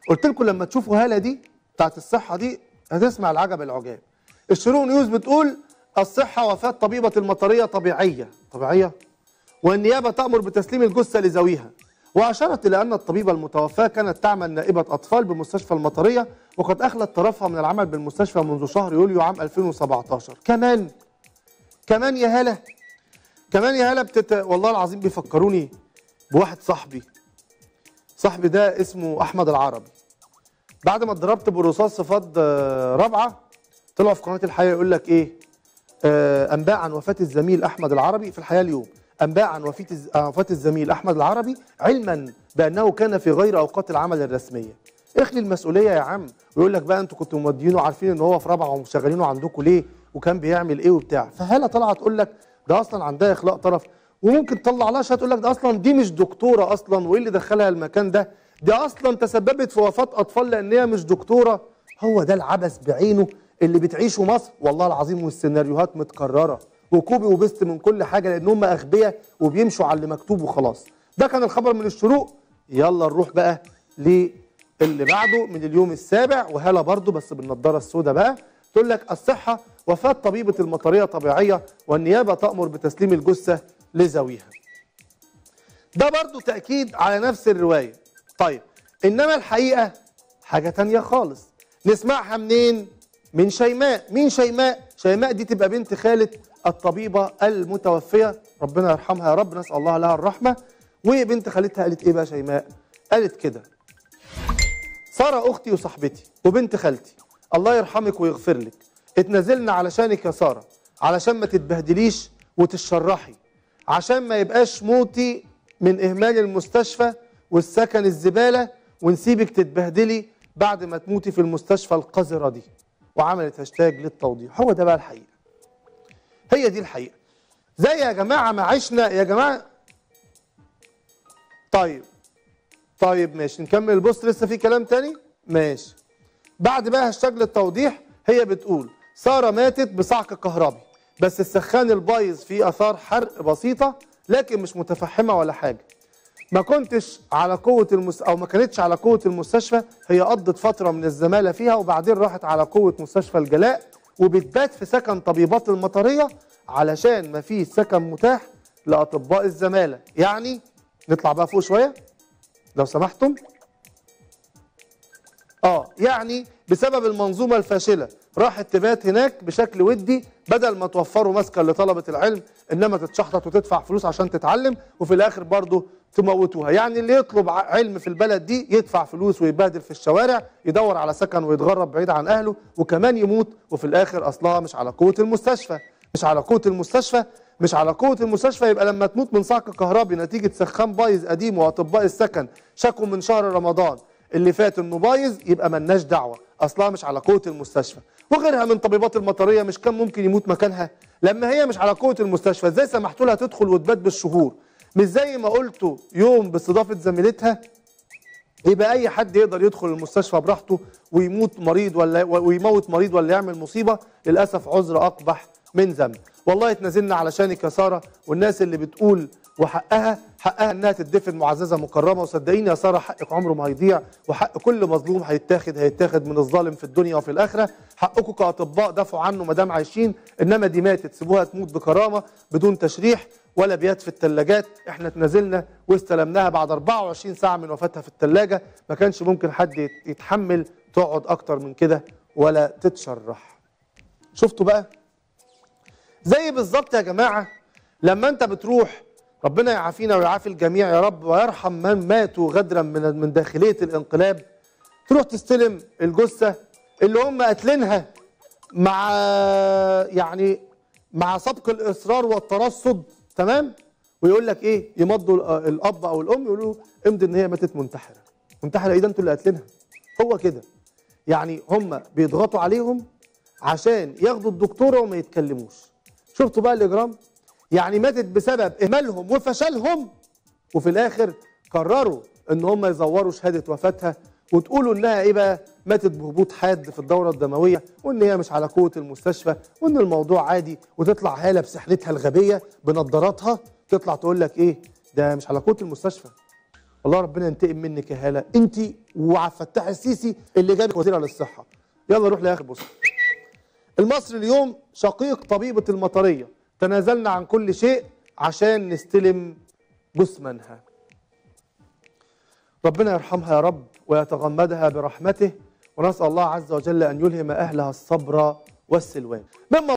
قلت لكم لما تشوفوا هاله دي بتاعت الصحه دي هتسمع العجب العجاب الشروق نيوز بتقول الصحه وفاه طبيبه المطريه طبيعيه طبيعيه والنيابه تامر بتسليم الجثه لذويها واشارت الى ان الطبيبه المتوفاه كانت تعمل نائبه اطفال بمستشفى المطريه وقد اخلت طرفها من العمل بالمستشفى منذ شهر يوليو عام 2017 كمان كمان يا هلا كمان يا هلا بتت... والله العظيم بيفكروني بواحد صاحبي صاحبي ده اسمه احمد العربي بعد ما اتضربت بالرصاص في فض آه، رابعه طلعوا في قناه الحياه يقول لك ايه آه، انباء عن وفاه الزميل احمد العربي في الحياه اليوم انباء عن وفاه الز- عن وفاه الزميل احمد العربي علما بانه كان في غير اوقات العمل الرسميه اخلي المسؤوليه يا عم ويقول لك بقى انتوا كنتوا مودينه عارفين ان هو في رابعه ومشغلينه عندكم ليه وكان بيعمل ايه وبتاع فهاله طالعه تقول لك ده اصلا عندها اخلاق طرف وممكن تطلع لها شهاده تقول لك ده اصلا دي مش دكتوره اصلا وايه اللي دخلها المكان ده دي اصلا تسببت في وفاه اطفال لان هي مش دكتوره هو ده العبث بعينه اللي بتعيشه مصر والله العظيم والسيناريوهات متكرره وكوبي وبست من كل حاجه لان هم اغبياء وبيمشوا على اللي مكتوب وخلاص ده كان الخبر من الشروق يلا نروح بقى للي بعده من اليوم السابع وهلا برضو بس بالنضاره السوداء بقى تقول لك الصحه وفاه طبيبه المطريه طبيعيه والنيابه تامر بتسليم الجثه لذويها ده برضو تأكيد على نفس الرواية طيب إنما الحقيقة حاجة تانية خالص نسمعها منين؟ من شيماء مين شيماء؟ شيماء دي تبقى بنت خالة الطبيبة المتوفية ربنا يرحمها يا رب نسأل الله لها الرحمة وبنت خالتها قالت إيه بقى شيماء؟ قالت كده سارة أختي وصاحبتي وبنت خالتي الله يرحمك ويغفر لك اتنازلنا علشانك يا سارة علشان ما تتبهدليش وتتشرحي عشان ما يبقاش موتي من إهمال المستشفى والسكن الزبالة ونسيبك تتبهدلي بعد ما تموتي في المستشفى القذرة دي وعملت هاشتاج للتوضيح هو ده بقى الحقيقة هي دي الحقيقة زي يا جماعة ما عشنا يا جماعة طيب طيب ماشي نكمل البوست لسه في كلام تاني ماشي بعد بقى هاشتاج للتوضيح هي بتقول سارة ماتت بصعق كهربي بس السخان البايظ فيه اثار حرق بسيطة لكن مش متفحمة ولا حاجة ما كنتش على قوة المس... أو ما كانتش على قوة المستشفى هي قضت فترة من الزمالة فيها وبعدين راحت على قوة مستشفى الجلاء وبتبات في سكن طبيبات المطرية علشان ما فيش سكن متاح لأطباء الزمالة يعني نطلع بقى فوق شوية لو سمحتم اه يعني بسبب المنظومه الفاشله راحت تبات هناك بشكل ودي بدل ما توفروا مسكن لطلبه العلم انما تتشحطط وتدفع فلوس عشان تتعلم وفي الاخر برضه تموتوها يعني اللي يطلب ع- علم في البلد دي يدفع فلوس ويبهدل في الشوارع يدور على سكن ويتغرب بعيد عن اهله وكمان يموت وفي الاخر اصلها مش على قوه المستشفى مش على قوه المستشفى مش على قوه المستشفى يبقى لما تموت من صعق كهربي نتيجه سخان بايظ قديم واطباء السكن شكوا من شهر رمضان اللي فات انه بايظ يبقى ملناش دعوه اصلها مش على قوه المستشفى وغيرها من طبيبات المطريه مش كان ممكن يموت مكانها لما هي مش على قوه المستشفى ازاي سمحتوا لها تدخل وتبات بالشهور مش زي ما قلتوا يوم باستضافه زميلتها يبقى اي حد يقدر يدخل المستشفى براحته ويموت مريض ولا ويموت مريض ولا يعمل مصيبه للاسف عذر اقبح من ذنب والله اتنازلنا علشانك يا ساره والناس اللي بتقول وحقها حقها انها تدفن معززه مكرمه وصدقيني يا ساره حقك عمره ما هيضيع وحق كل مظلوم هيتاخد هيتاخد من الظالم في الدنيا وفي الاخره حقكم كاطباء دافعوا عنه ما دام عايشين انما دي ماتت سيبوها تموت بكرامه بدون تشريح ولا بيات في الثلاجات احنا اتنازلنا واستلمناها بعد 24 ساعه من وفاتها في الثلاجه ما كانش ممكن حد يت- يتحمل تقعد اكتر من كده ولا تتشرح شفتوا بقى زي بالظبط يا جماعه لما انت بتروح ربنا يعافينا ويعافي الجميع يا رب ويرحم من ماتوا غدرا من من داخليه الانقلاب تروح تستلم الجثه اللي هم قاتلينها مع يعني مع سبق الاصرار والترصد تمام ويقول لك ايه يمضوا ال- الاب او الام يقولوا امضي ان هي ماتت منتحره منتحره ايه ده انتوا اللي قاتلينها هو كده يعني هم بيضغطوا عليهم عشان ياخدوا الدكتوره وما يتكلموش شفتوا بقى الاجرام يعني ماتت بسبب اهمالهم وفشلهم وفي الاخر قرروا ان هم يزوروا شهاده وفاتها وتقولوا انها ايه بقى ماتت بهبوط حاد في الدوره الدمويه وان هي مش على قوه المستشفى وان الموضوع عادي وتطلع هاله بسحنتها الغبيه بنضاراتها تطلع تقول لك ايه ده مش على قوه المستشفى الله ربنا ينتقم منك يا هاله انت وعبد الفتاح السيسي اللي جابك وزيره للصحه يلا نروح لاخر بص المصري اليوم شقيق طبيبه المطريه تنازلنا عن كل شيء عشان نستلم جثمانها ربنا يرحمها يا رب ويتغمدها برحمته ونسال الله عز وجل ان يلهم اهلها الصبر والسلوان مما